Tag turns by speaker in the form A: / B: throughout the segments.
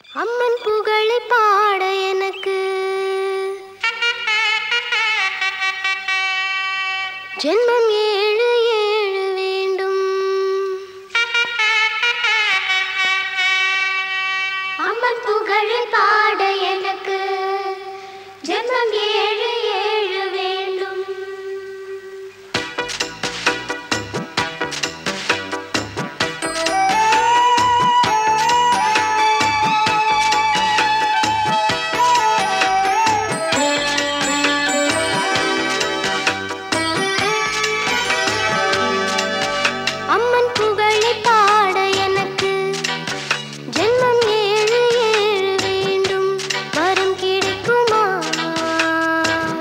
A: அம்மன் புகழை பாட எனக்கு ஜென்மம் ஏழு ஏழு வேண்டும் அம்மன் புகழை பாட எனக்கு ஜென்மம் ஏழு ஏழு வேண்டும் அம்மன் புகழை பாட எனக்கு ஜென்மம் ஏழு ஏழு வேண்டும் வரம் கிடைக்குமா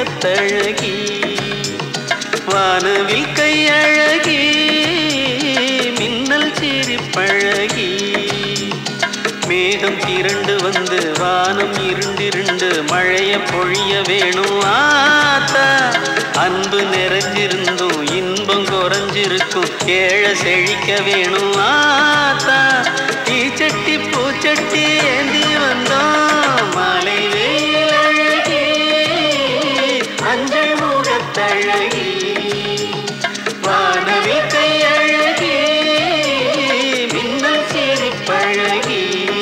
B: முகத்தழகி வானவில் கையழகி மின்னல் சிரிப்பழகி மேகம் திரண்டு வந்து வானம் இருண்டிருண்டு மழைய பொழிய வேணும் ஆத்தா அன்பு நிறைஞ்சிருந்தும் இன்பம் குறைஞ்சிருக்கும் ஏழ செழிக்க வேணும் ஆத்தா தீச்சட்டி பூச்சட்டி ஏந்தி வந்தோம் மாலை வெயில் அழகி மஞ்சள் முகத்தழகி வானவி கையழகி மின்னல் சிரிப்பழகி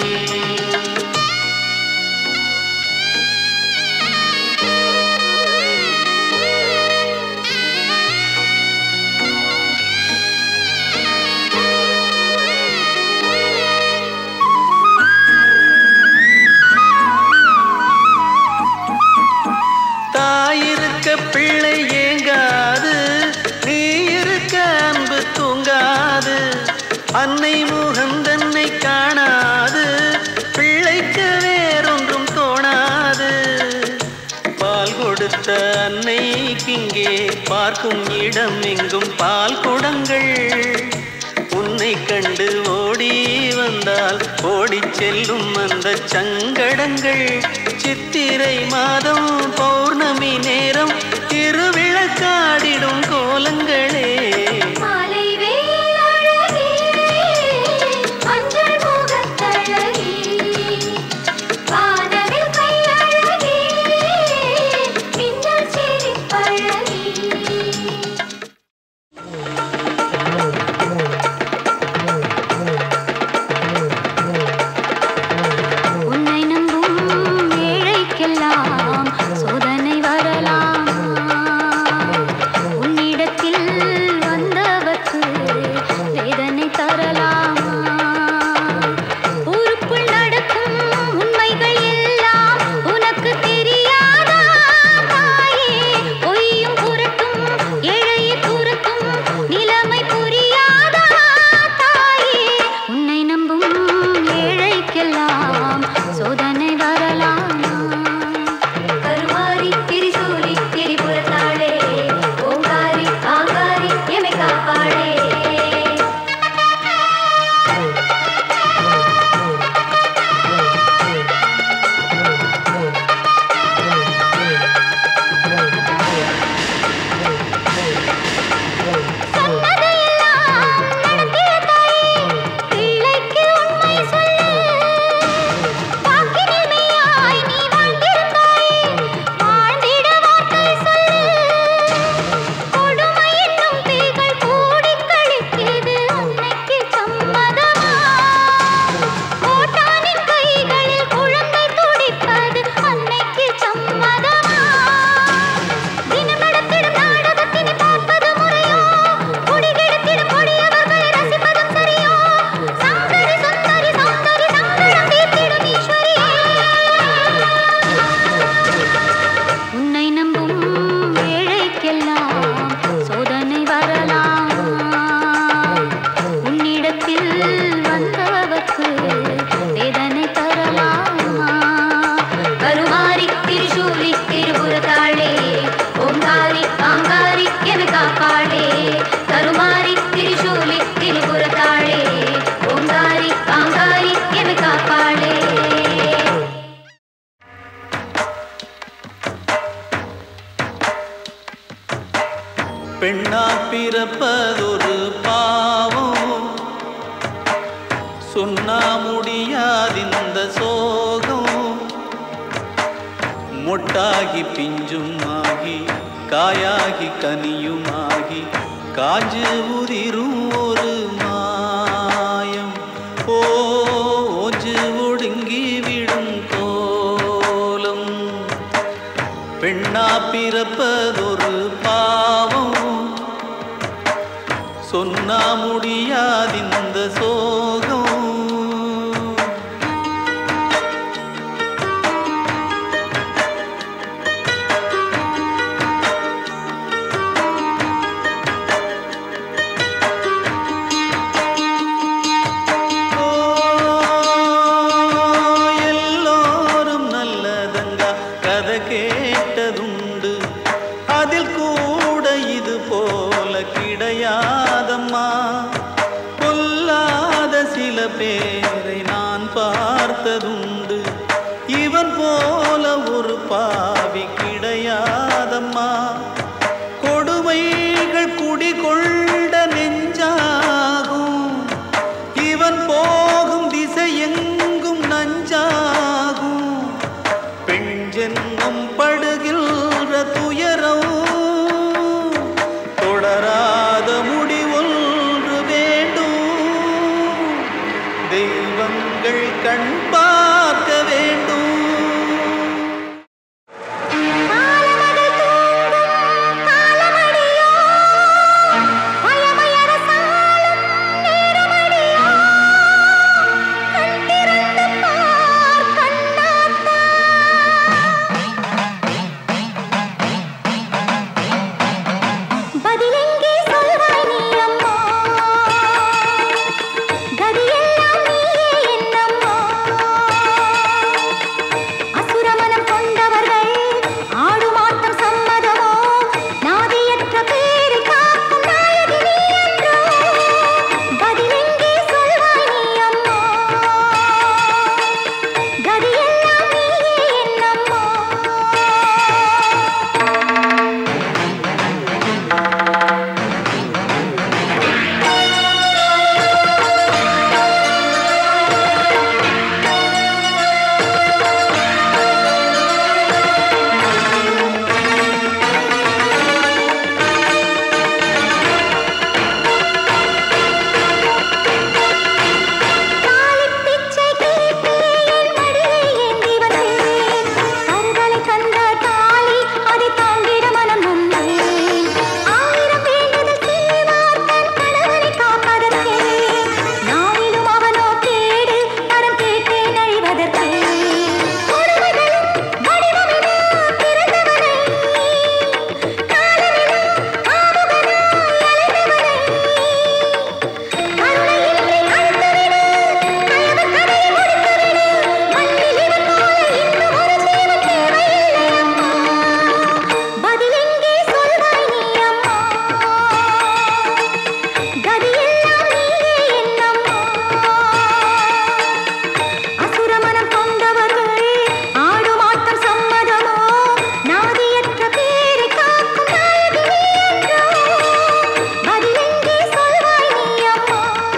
B: தாயிருக்க பிள்ளை ஏங்காது நீ இருக்க அன்பு தூங்காது அன்னை முகம் தன்னை காணாது பிள்ளைக்கு வேறொன்றும் தோணாது பால் கொடுத்த அன்னைக்கிங்கே பார்க்கும் இடம் எங்கும் பால் குடங்கள் உன்னை கண்டு ஓடி வந்தால் ஓடிச் செல்லும் அந்த சங்கடங்கள் சித்திரை மாதம் பௌர்ணமி நேரம் திருவிழக்காடிடும் கோலங்களே
A: மாலை வெயில் அழகி மஞ்சள் முகத்தழகி வானவில் கையழகி மின்னல் சிரிப்பழகி உன்னை நம்பும் ஏழைக்கெல்லாம் சோதனை வரலாம் உன்னிடத்தில் வந்தவர்க்கு வேதனை தரலாம் ஊருக்குள் நடக்கும் உண்மைகள் எல்லாம் உனக்கு தெரியாதா தாயே பொய்யும் புரட்டும் ஏழையை துரத்தும் நிலைமை புரியாதா தாயே உன்னை நம்பும் ஏழைக்கெல்லாம் சோதனை வரலாம் கருமாரி திரிசூலி திரிபுரத்தாளே ஓங்காரி ஆங்காரி எமை காப்பாளே சொன்னதையெல்லாம் நடத்திய தாயே, பிள்ளைக்கு உண்மை சொல்லு. வாக்கினில் மெய்யாய் நீ வாழ்ந்திருந்தாயே, வாழ்ந்திட வார்த்தை சொல்லு. கொடுமை என்னும் தீகள் கூடிக் கழிக்கிறது, அன்னைக்கு சம்மதமா? கோட்டானின் கைகளில் குழந்தை துடிப்பது, அன்னைக்கு சம்மதமா? தினம் நடத்திடும் நாடகத்தினை பார்ப்பது முறையோ? குடிகெடுத்திடும் கொடியவர்களை ரசிப்பதும் சரியோ? சங்கரி சுந்தரி சௌந்தரி சங்கடம் தீர்த்திடும் ஈஸ்வரியே. உன்னை நம்பும் ஏழைக்கெல்லாம் சோதனை வரலாம் உன்னிடத்தில் வந்தவர்க்கு வேதனை தரலாம் கருமாரி திரிசூலி திருபுரத்தாளே ஓங்காரி ஆங்காரி என காப்பாளே கருமாரி திரிசூலி திரிபுரத்தாளே ஓங்காரி ஆங்காரி என காப்பாளே
B: பெண்ணா பிறப்பதொரு பாவம் சொன்னா முடியாதிந்த சோகம் மொட்டாகி பிஞ்சும் ஆகி காயாகி கனியுமாகி காஞ்சு உதிரும் ஒரு மாயம் ஓ ஓஞ்சு ஒடுங்கி விடும் கோலம் பெண்ணா பிறப்பதொரு பாவம் சொன்னா முடியாதிந்த சோகம் ஓ, எல்லோரும் நல்லதங்கா கதை கேட்டதுண்டு அம்மா கொடுமைகள் குடிகொண்ட நெஞ்சாகும் இவன் போகும் திசை எங்கும் நஞ்சாகும் பெண் ஜென்மம் படுகின்ற துயரம் தொடராத முடிவொன்று வேண்டும் தெய்வங்கள் கண் பார்க்க வேண்டும்
A: காலமகள் தூங்கும் காலமடியோ பயமயரசாலும் நேரமடியோ கண் திறந்து பார் கண்ணாத்தா பதிலெங்கே சொல்வாய் நீ அம்மா கதியெல்லாம் நீயே என்னம்மா அசுரமனம் கொண்டவர்கள் ஆடும் ஆட்டம் சம்மதமோ நாதியற்ற பேரை காக்கும் நாயகி நீ என்றோ பதிலெங்கே சொல்வாய் நீ அம்மா கதியெல்லாம் நீயே என்னம்மா தாலிப் பிச்சை கேட்டு என் மடியை ஏந்தி வந்தேன் கருதலை தந்த தாலி அதை தாண்டிட மனம் நொந்தேன் ஆயிரம் வேண்டுதல் செய்வார் தன் கணவனை காப்பதற்கே நாவிலும் அவனோ கேடு வரம் கேட்டேன் அழிவதற்கே கொடுமைகளும் வடிவமென பிறந்தவனை காலமென காமுகனாய் அலைந்தவனை கருணையின்றி அழுத்தவிடு கயவர் கதையை முடித்துவிடு மண்ணில் இவன் போல இன்னும் ஒரு ஜீவன் தேவையில்லை அம்மா பதிலெங்கே சொல்வாய் நீ அம்மா கதியெல்லாம் நீயே என்னம்மா அசுரமனம் கொண்டவர்கள் ஆடும் ஆட்டம் சம்மதமோ நாதியற்ற பேரை காக்கும் நாயகி நீ என்றோ பதிலெங்கே சொல்வாய் நீ அம்மா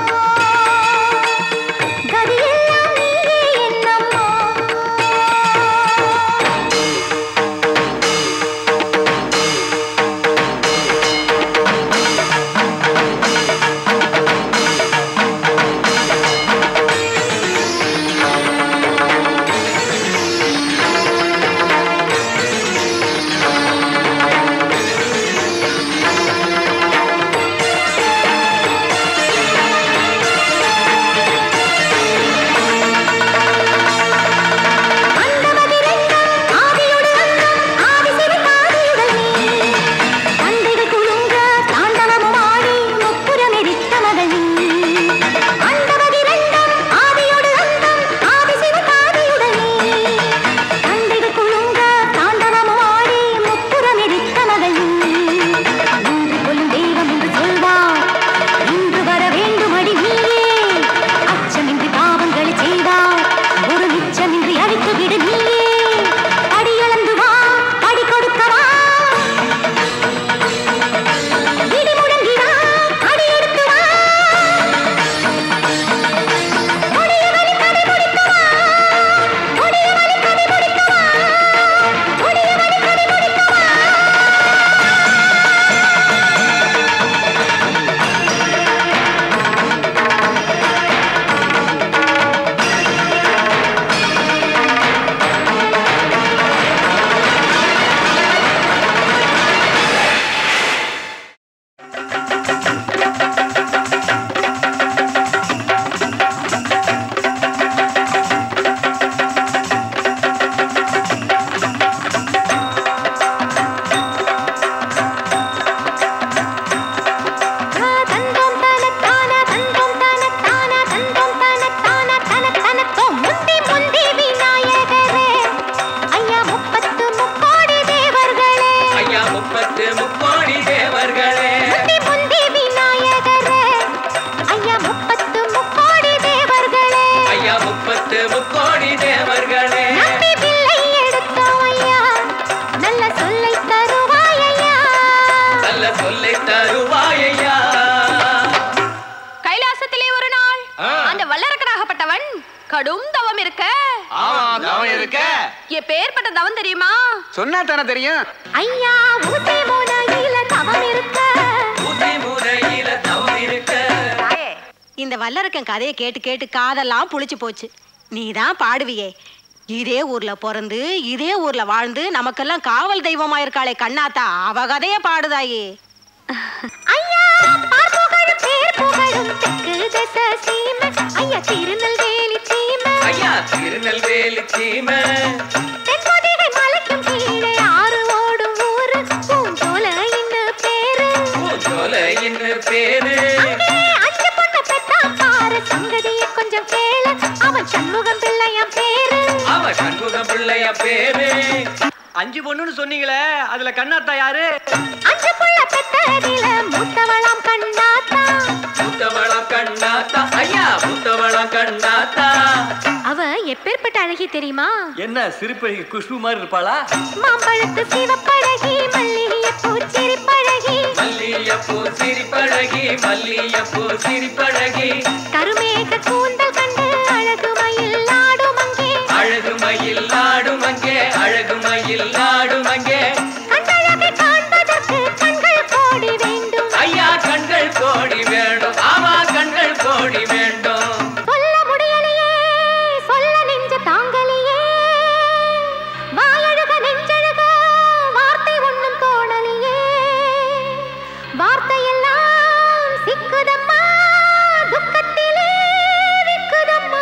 A: கதியெல்லாம் நீயே என்னம்மா அண்டமதிரெண்டம் ஆதியோடு அண்டம் ஆதிசிவன் ஆதியுடல் நீ தந்தைகள் குலுங்க தாண்டவமும் ஆடி முப்புறம் எரித்த மகள் நீ அண்டமதிரெண்டம் ஆதியோடு அண்டம் ஆதிசிவன் ஆதியுடல் நீ தந்தைகள் குலுங்க தாண்டவமும் ஆடி முப்புறம் எரித்த மகள் நீ இன்று கொல்லும் தெய்வம் என்று சொல்வார் இன்று வர வேண்டும் அடி நீயே அச்சமின்றி பாவங்களை செய்தார் ஒரு நிச்சமின்றி அழித்து விடு நீயே அடியளந்து வா அடி கொடுக்கவா இடி முழங்கிடா அடி எடுத்து வா கொடியவனை கதை முடிக்கவா கொடியவனை கதை முடிக்கவா கொடியவனை கதை முடிக்கவா தந்தோம் தனத்தான தந்தோம் தனத்தான தந்தோம் தனத்தான தன தனத்தோம் முந்தி முந்தி விநாயகரே ஐயா முப்பத்து முக்கோடி தேவர்களே
C: ஐயா முப்பத்து முக்கோடி தேவர்களே
A: முந்தி முந்தி விநாயகரே ஐயா முப்பத்து முக்கோடி தேவர்களே
C: ஐயா முப்பத்து முக்கோடி தேவர்களே
A: நம்பி பிள்ளை எடுத்தோம் ஐயா நல்ல சொல்லை தருவாய்
C: தருவாயையா
D: கைலாசத்திலே ஒரு நாள்
C: ஆ.
D: அந்த வல்லரக்கனாகப்பட்டவன் கடும் தவம் இருக்க
C: ஆமா தவம் இருக்க
D: எப்பேற்பட்ட தவம் தெரியுமா
E: சொன்னா தானே தெரியும்
A: ஐயா ஊசி மூலையில தவம் இருக்க
C: ஊசி முறையில தவம் இருக்க
F: இந்த வல்லரக்கன் கதையை கேட்டு கேட்டு காதெல்லாம் புளிச்சு போச்சு நீ தான் பாடுவியே இதே ஊர்ல பிறந்து இதே ஊர்ல வாழ்ந்து நமக்கெல்லாம் காவல் தெய்வமா இருக்காளே கண்ணாத்தா அவ கதைய பாடுதாயே
A: ஐயா பார் புகழும் பேர் புகழும் தெற்கு தச சீமை ஐயா திருநெல்வேலி சீமை
C: ஐயா திருநெல்வேலி சீமை
A: தென்பொதிகை மலைக்கும் கீழே ஆறு ஓடும் ஊரு பூஞ்சோலை இன்னு பேரு
C: பூஞ்சோலைன்னு பேரு
A: அங்கே அஞ்சு பொண்ணு பெத்தான் பாரு சங்கதியை கொஞ்சம் கேளு அவன் சண்முகம் பிள்ளையாம் பேரு
C: அவ சண்முக பிள்ளைய பேரு
E: அஞ்சு பொண்ணுன்னு சொன்னீங்களே அதுல கண்ணாத்தா யாரு
A: அஞ்சு புள்ள பெத்ததில மூத்தவளாம் கண்ணாத்தா
C: புத்தவளம் கண்ணாத்தா ஐயா புத்தவளம் கண்ணாத்தா
A: அவ எப்பேற்பட்ட அழகி தெரியுமா
E: என்ன சிறுப்பழகி குஷ்பு மாதிரி இருப்பாளா
A: மாம்பழத்து சிவப்பழகி மல்லிகைய பூச்சிரி பழகி
C: மல்லியப்பூ சிரிப்பழகி மல்லியப்பூ சிரிப்பழகி
A: கருமேக கூந்தல் கண்டு அழகு மயில் ஆடும் அங்கே
C: அழகு மயில் ஆடும் அங்கே அழகு மயில் ஆடும் அங்கே
A: கண்டழகை காண்பதற்கு கண்கள் கோடி வேண்டும்
C: ஐயா கண்கள் கோடி வேண்டும் ஆமா கண்கள் கோடி வேண்டும்
A: சொல்ல முடியலையே சொல்ல நெஞ்ச தாங்கலையே வாயழுக நெஞ்சழுக வார்த்தை ஒண்ணும் தோணலையே வார்த்தையெல்லாம் சிக்குதம்மா துக்கத்திலே விக்குதம்மா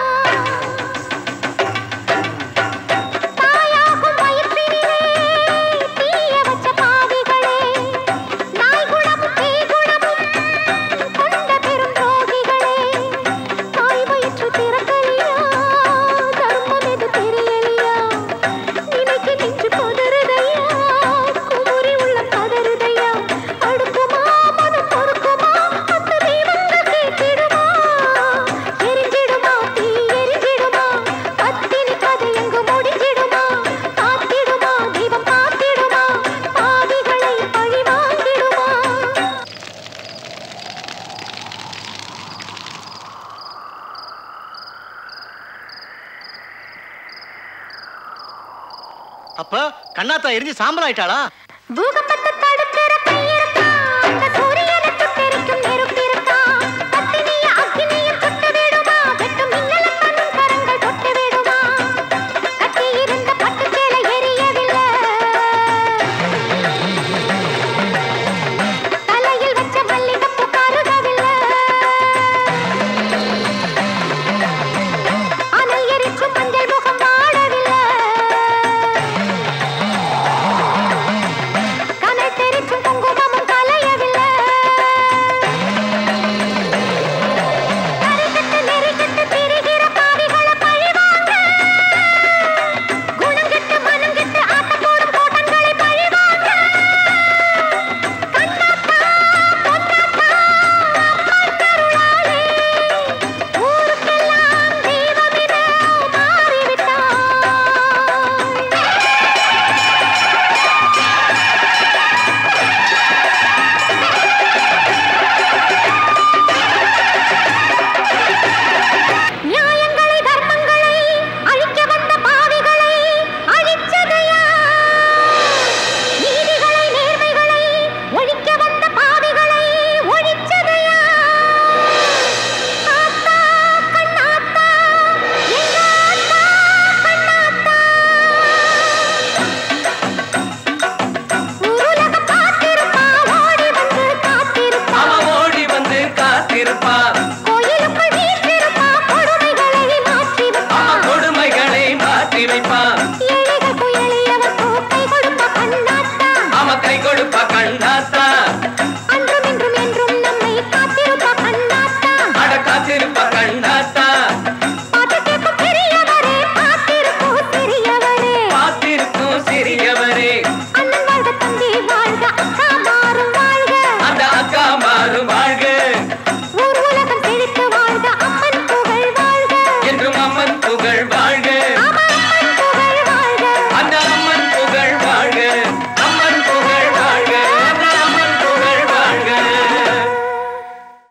A: தாயாகும் வயிற்றினிலே தீய வச்ச பாவிகளே நாய் குணமும் பேய் குணமும் கொண்ட பெரும் துரோகிகளே தாய் வயிற்று திறக்கலியா தர்மம் எது தெரியலையா நினைக்கு நெஞ்சு பதறுதையா குமுறி உள்ள பதறுதையா அடுக்குமா மனம் பொறுக்குமா அந்த தெய்வங்கள் கேட்டிடுமா எரிஞ்சிடுமா தீ எரிஞ்சிடுமா பத்தினி கதை எங்கு முடிஞ்சிடுமா காத்திடுமா தெய்வம் காத்திடுமா பாவிகளை பழி வாங்கிடுமா
E: அப்ப கண்ணாத்தா எரிஞ்சு சாம்பல் ஆயிட்டாளா
A: பூகம்ப